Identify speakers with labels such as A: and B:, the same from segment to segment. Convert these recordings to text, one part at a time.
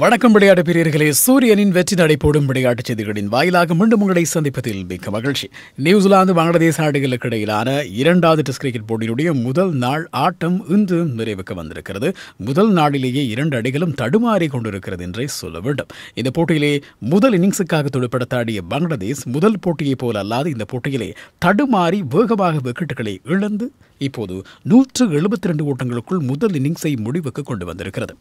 A: வணக்கம் விளையாட்டு பிரியர்களே சூரியனின் வெற்றி நடை போடும் விளையாட்டுச் செய்திகளின் வாயிலாக மீண்டும் உங்களை சந்திப்பதில் மிக்க மகிழ்ச்சி நியூசிலாந்து பங்களாதேஷ் நாடுகளுக்கு இடையிலான இரண்டாவது டெஸ்ட் கிரிக்கெட் போட்டியினுடைய முதல் நாள் ஆட்டம் இன்று நிறைவுக்கு வந்திருக்கிறது முதல் நாளிலேயே இரண்டு அடிகளும் தடுமாறி கொண்டிருக்கிறது என்றே சொல்ல வேண்டும் இந்த போட்டியிலே முதல் இன்னிங்ஸுக்காக துடுப்படுத்தாடிய பங்களாதேஷ் முதல் போட்டியைப் போல அல்லாது இந்த போட்டியிலே தடுமாறி வேகமாக விக்கெட்டுகளை இழந்து இப்போது நூற்று எழுபத்தி ரெண்டு ஓட்டங்களுக்குள் முதல் இன்னிங்ஸை முடிவுக்கு கொண்டு வந்திருக்கிறது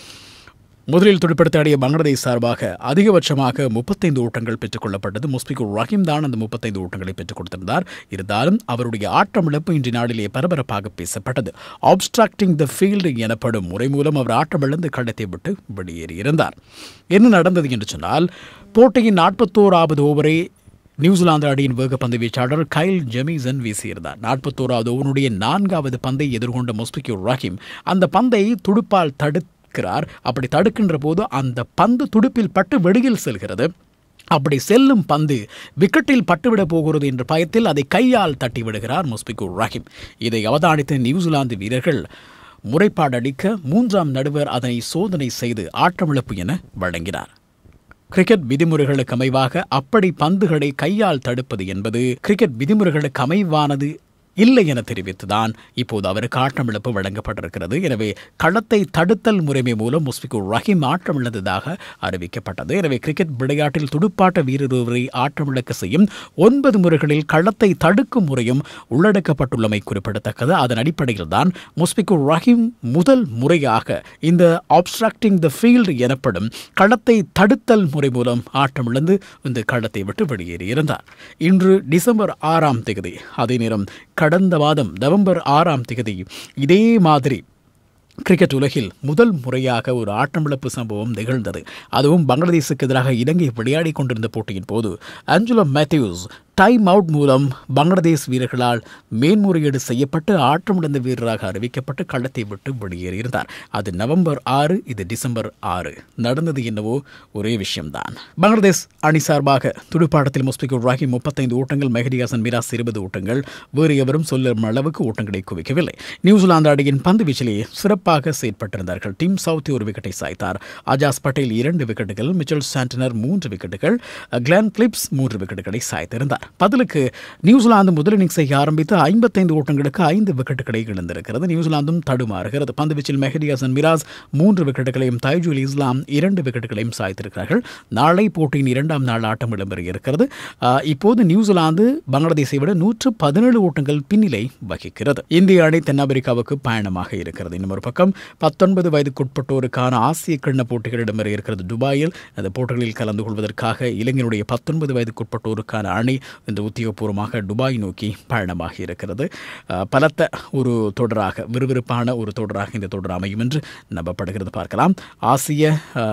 A: முதலில் துடுப்படுத்தாடிய பங்களாதேஷ் சார்பாக அதிகபட்சமாக முப்பத்தைந்து ஓட்டங்கள் பெற்றுக் கொள்ளப்பட்டது முஸ்பிகுர் ரஹீம் தான் அந்த முப்பத்தைந்து ஓட்டங்களை பெற்றுக் கொடுத்திருந்தார் இருந்தாலும் அவருடைய ஆட்டமிழப்பு இன்று நாளிலே பரபரப்பாக பேசப்பட்டது ஆப்ஸ்ட்ராக்டிங் த ஃபீல்டு எனப்படும் முறை மூலம் அவர் ஆட்டமிழந்து களத்தை விட்டு வெளியேறியிருந்தார் என்ன நடந்தது என்று சொன்னால் போட்டியின் நாற்பத்தோராவது ஓவரை நியூசிலாந்து அணியின் வேகப்பந்து வீச்சாளர் கைல் ஜெமிசன் வீசியிருந்தார் நாற்பத்தோராவது ஓவனுடைய நான்காவது பந்தை எதிர்கொண்ட முஸ்பிகுர் ரஹீம் அந்த பந்தை துடுப்பால் தடு தடுக்கிறார் அப்படி தடுக்கின்ற போது அந்த பந்து துடுப்பில் பட்டு வெளியில் செல்கிறது அப்படி செல்லும் பந்து விக்கெட்டில் பட்டுவிட போகிறது என்ற பயத்தில் அதை கையால் தட்டி விடுகிறார் முஸ்பிகுர் ரஹீம் இதை அவதானித்த நியூசிலாந்து வீரர்கள் முறைப்பாடு அளிக்க மூன்றாம் நடுவர் அதனை சோதனை செய்து ஆட்டமிழப்பு என வழங்கினார் கிரிக்கெட் விதிமுறைகளுக்கு அமைவாக அப்படி பந்துகளை கையால் தடுப்பது என்பது கிரிக்கெட் விதிமுறைகளுக்கு அமைவானது இல்லை என தெரிவித்துதான் இப்போது அவருக்கு ஆட்டமிழப்பு வழங்கப்பட்டிருக்கிறது எனவே களத்தை தடுத்தல் முறைமை மூலம் முஸ்பிகுர் ரஹீம் ஆட்டமிழந்ததாக அறிவிக்கப்பட்டது எனவே கிரிக்கெட் விளையாட்டில் துடுப்பாட்ட வீரர் ஒருவரை ஆட்டமிழக்க செய்யும் ஒன்பது முறைகளில் களத்தை தடுக்கும் முறையும் உள்ளடக்கப்பட்டுள்ளமை குறிப்பிடத்தக்கது அதன் அடிப்படையில் தான் முஸ்பிகுர் ரஹீம் முதல் முறையாக இந்த ஆப்ஸ்ட்ராக்டிங் த ஃபீல்டு எனப்படும் களத்தை தடுத்தல் முறை மூலம் ஆட்டமிழந்து இந்த களத்தை விட்டு வெளியேறியிருந்தார் இன்று டிசம்பர் ஆறாம் தேதி அதே நேரம் கடந்த மாதம் நவம்பர் ஆறாம் தேதி இதே மாதிரி கிரிக்கெட் உலகில் முதல் முறையாக ஒரு ஆட்டமிழப்பு சம்பவம் நிகழ்ந்தது அதுவும் பங்களாதேஷுக்கு எதிராக இலங்கை விளையாடி கொண்டிருந்த போட்டியின் போது அஞ்சுலா மேத்யூஸ் டைம் அவுட் மூலம் பங்களாதேஷ் வீரர்களால் மேன்முறையீடு செய்யப்பட்டு ஆட்டமிழந்த வீரராக அறிவிக்கப்பட்டு களத்தை விட்டு வெளியேறியிருந்தார் அது நவம்பர் ஆறு இது டிசம்பர் ஆறு நடந்தது என்னவோ ஒரே விஷயம்தான் பங்களாதேஷ் அணி சார்பாக துடுப்பாட்டத்தில் முஸ்பிகுர் ராஹி முப்பத்தைந்து ஓட்டங்கள் மெஹடி ஹசன் மிராஸ் இருபது ஓட்டங்கள் வேறு எவரும் சொல்லும் அளவுக்கு ஓட்டங்களை குவிக்கவில்லை நியூசிலாந்து அணியின் பந்து வீச்சிலே சிறப்பாக செயற்பட்டிருந்தார்கள் டீம் சவுத்தி ஒரு விக்கெட்டை சாய்த்தார் அஜாஸ் பட்டேல் இரண்டு விக்கெட்டுகள் மிச்சல் சாண்டனர் மூன்று விக்கெட்டுகள் கிளான் கிளிப்ஸ் மூன்று விக்கெட்டுகளை சாய்த்திருந்தார் பதிலுக்கு நியூசிலாந்து முதல் இன்னிங்ஸை ஆரம்பித்து ஐம்பத்தைந்து ஓட்டங்களுக்கு ஐந்து விக்கெட்டுகளை இழந்திருக்கிறது நியூசிலாந்தும் தடுமாறுகிறது பந்துவீச்சில் மெஹடி ஹசன் மிராஸ் மூன்று விக்கெட்டுகளையும் தைஜுல் இஸ்லாம் இரண்டு விக்கெட்டுகளையும் சாய்த்திருக்கிறார்கள் நாளை போட்டியின் இரண்டாம் நாள் ஆட்டம் இடம்பெற இருக்கிறது இப்போது நியூசிலாந்து பங்களாதேஷை விட நூற்று பதினேழு ஓட்டங்கள் பின்னிலை வகிக்கிறது இந்திய அணி தென்னாப்பிரிக்காவுக்கு பயணமாக இருக்கிறது இன்னும் ஒரு பக்கம் பத்தொன்பது வயதுக்குட்பட்டோருக்கான ஆசிய கிண்ண போட்டிகள் இடம்பெற இருக்கிறது துபாயில் அந்த போட்டிகளில் கலந்து கொள்வதற்காக இளைஞருடைய பத்தொன்பது வயதுக்குட்பட்டோருக்கான அணி இந்த உத்தியோகபூர்வமாக துபாய் நோக்கி பயணமாக இருக்கிறது பலத்த ஒரு தொடராக விறுவிறுப்பான ஒரு தொடராக இந்த தொடர் அமையும் என்று நம்பப்படுகிறது பார்க்கலாம் ஆசிய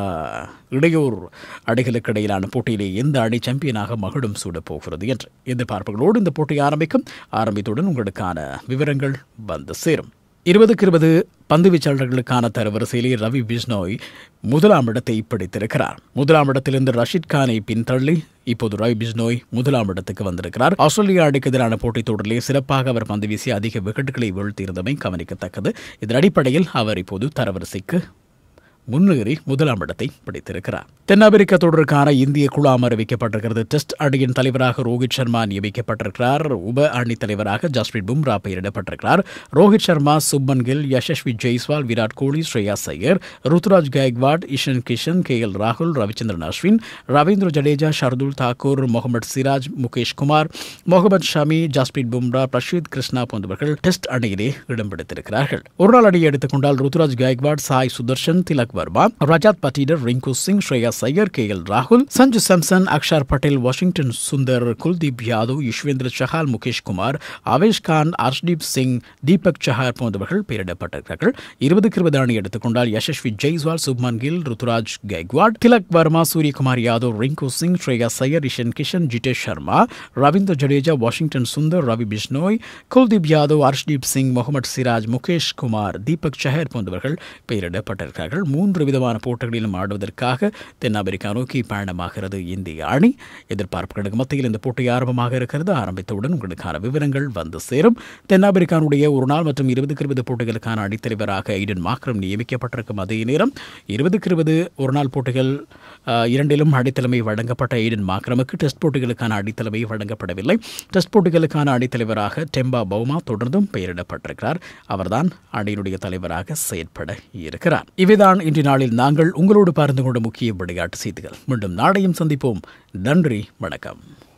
A: இடையூர் அணிகளுக்கு இடையிலான போட்டியிலே எந்த அணி சாம்பியனாக மகுடம் சூடப் போகிறது என்று எதிர்பார்ப்புகளோடு இந்த போட்டி ஆரம்பிக்கும் ஆரம்பித்துடன் உங்களுக்கான விவரங்கள் வந்து சேரும் இருபதுக்கு இருபது பந்து வீச்சாளர்களுக்கான தரவரிசையிலே ரவி பிஷ்னோய் முதலாம் இடத்தை பிடித்திருக்கிறார் முதலாம் இடத்திலிருந்து ரஷித் கானை பின்தள்ளி இப்போது ரவி பிஷ்னோய் முதலாம் இடத்துக்கு வந்திருக்கிறார் ஆஸ்திரேலியா அணிக்கு எதிரான போட்டித் தொடரிலே சிறப்பாக அவர் பந்து வீசி அதிக விக்கெட்டுகளை வீழ்த்தியிருந்தமை கவனிக்கத்தக்கது இதன் அடிப்படையில் அவர் இப்போது தரவரிசைக்கு முன்னேறி முதலாம் இடத்தை பிடித்திருக்கிறார் தென்னாப்பிரிக்க தொடருக்கான இந்திய குழாம் அறிவிக்கப்பட்டிருக்கிறது டெஸ்ட் அணியின் தலைவராக ரோஹித் சர்மா நியமிக்கப்பட்டிருக்கிறார் உப அணி தலைவராக ஜஸ்பிரீத் பும்ரா பெயரிடப்பட்டிருக்கிறார் ரோஹித் சர்மா சுப்மன் கில் யசஸ்வி ஜெய்ஸ்வால் விராட் கோலி ஸ்ரேயா சையர் ருத்துராஜ் கைக்வாட் இஷன் கிஷன் கே எல் ராகுல் ரவிச்சந்திரன் அஸ்வின் ரவீந்திர ஜடேஜா ஷர்துல் தாக்கூர் முகமது சிராஜ் முகேஷ் குமார் முகமது ஷமி ஜஸ்பிரீத் பும்ரா பிரஷீத் கிருஷ்ணா போன்றவர்கள் டெஸ்ட் அணியிலே இடம் பிடித்திருக்கிறார்கள் ஒருநாள் அணியை எடுத்துக்கொண்டால் ருத்துராஜ் கைக்வாட் சாய் சுதர்ஷன் திலக் வர்மா ரஜாத் பட்டீடர் ரிங்கு சிங் ஸ்ரேயா சையர் கே எல் ராகுல் சஞ்சு சாம்சன் அக்ஷர் பட்டேல் வாஷிங்டன் சுந்தர் குல்தீப் யாதவ் யுஷ்வேந்திர சஹால் முகேஷ் குமார் அவேஷ் கான் அர்ஷ்தீப் சிங் தீபக் சஹார் போன்றவர்கள் பெயரிடப்பட்டிருக்கிறார்கள் இருபதுக்கு இருபது அணி எடுத்துக்கொண்டால் யசஸ்வி ஜெய்ஸ்வால் சுப்மன் கில் ருத்துராஜ் கைக்வாட் திலக் வர்மா சூரியகுமார் யாதவ் ரிங்கு சிங் ஸ்ரேயா சையர் இஷன் கிஷன் ஜிதேஷ் சர்மா ரவீந்திர ஜடேஜா வாஷிங்டன் சுந்தர் ரவி பிஷ்னோய் குல்தீப் யாதவ் அர்ஷ்தீப் சிங் முகமது சிராஜ் முகேஷ் குமார் தீபக் சஹர் போன்றவர்கள் பெயரிடப்பட்டிருக்கிறார்கள் மூன்று விதமான போட்டிகளிலும் ஆடுவதற்காக தென்னாப்பிரிக்கா நோக்கி பயணமாகிறது இந்திய அணி எதிர்பார்ப்புகளுக்கு மத்தியில் இந்த போட்டி ஆரம்பமாக இருக்கிறது ஆரம்பித்தவுடன் உங்களுக்கான விவரங்கள் வந்து சேரும் தென்னாப்பிரிக்கானுடைய ஒரு நாள் மற்றும் இருபதுக்கு இருபது போட்டிகளுக்கான அணித்தலைவராக ஈடன் மாக்ரம் நியமிக்கப்பட்டிருக்கும் அதே நேரம் இருபதுக்கு இருபது ஒரு நாள் போட்டிகள் அஹ், இரண்டிலும் அடித்தலைமை வழங்கப்பட்ட ஈடன் மாக்ரமுக்கு டெஸ்ட் போட்டிகளுக்கான அடித்தலைமை வழங்கப்படவில்லை டெஸ்ட் போட்டிகளுக்கான அணித்தலைவராக டெம்பா பவுமா தொடர்ந்தும் பெயரிடப்பட்டிருக்கிறார் அவர்தான் அணியினுடைய தலைவராக செயற்பட இருக்கிறார் இவைதான் இன்றைய நாளில் நாங்கள் உங்களோடு பகிர்ந்து கொண்ட முக்கிய விளையாட்டு செய்திகள் மீண்டும் நாளையும் சந்திப்போம் நன்றி வணக்கம்